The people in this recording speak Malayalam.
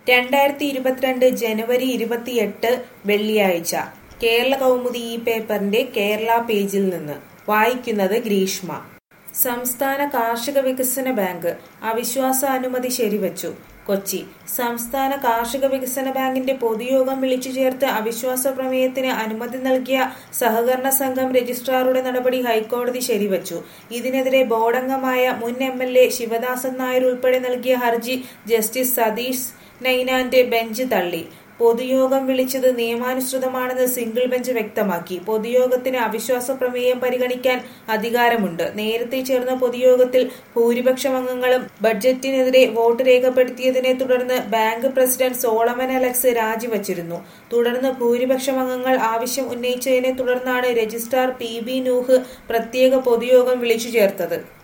രണ്ടായിരത്തി ഇരുപത്തിരണ്ട് ജനുവരി ഇരുപത്തിയെട്ട് വെള്ളിയാഴ്ച കേരള കൗമുദി ഈ പേപ്പറിന്റെ കേരള പേജിൽ നിന്ന് വായിക്കുന്നത് ഗ്രീഷ്മ സംസ്ഥാന കാർഷിക വികസന ബാങ്ക് അവിശ്വാസ അനുമതി ശരിവച്ചു കൊച്ചി സംസ്ഥാന കാർഷിക വികസന ബാങ്കിന്റെ പൊതുയോഗം വിളിച്ചു ചേർത്ത് അവിശ്വാസ പ്രമേയത്തിന് അനുമതി നൽകിയ സഹകരണ സംഘം രജിസ്ട്രാറുടെ നടപടി ഹൈക്കോടതി ശരിവച്ചു ഇതിനെതിരെ ബോർഡംഗമായ മുൻ M L A Sivadasan Nair ഉൾപ്പെടെ നൽകിയ ഹർജി ജസ്റ്റിസ് സതീഷ് നൈനാന്റെ ബെഞ്ച് തള്ളി പൊതുയോഗം വിളിച്ചത് നിയമാനുസൃതമാണെന്ന് സിംഗിൾ ബെഞ്ച് വ്യക്തമാക്കി പൊതുയോഗത്തിന് അവിശ്വാസ പ്രമേയം പരിഗണിക്കാൻ അധികാരമുണ്ട് നേരത്തെ ചേർന്ന പൊതുയോഗത്തിൽ ഭൂരിപക്ഷം അംഗങ്ങളും ബഡ്ജറ്റിനെതിരെ വോട്ട് രേഖപ്പെടുത്തിയതിനെ തുടർന്ന് ബാങ്ക് പ്രസിഡന്റ് സോളമൻ അലക്സ് രാജിവച്ചിരുന്നു തുടർന്ന് ഭൂരിപക്ഷം അംഗങ്ങൾ ആവശ്യം ഉന്നയിച്ചതിനെ തുടർന്നാണ് രജിസ്ട്രാർ പി ബി നൂഹ് പ്രത്യേക പൊതുയോഗം വിളിച്ചു ചേർത്തത്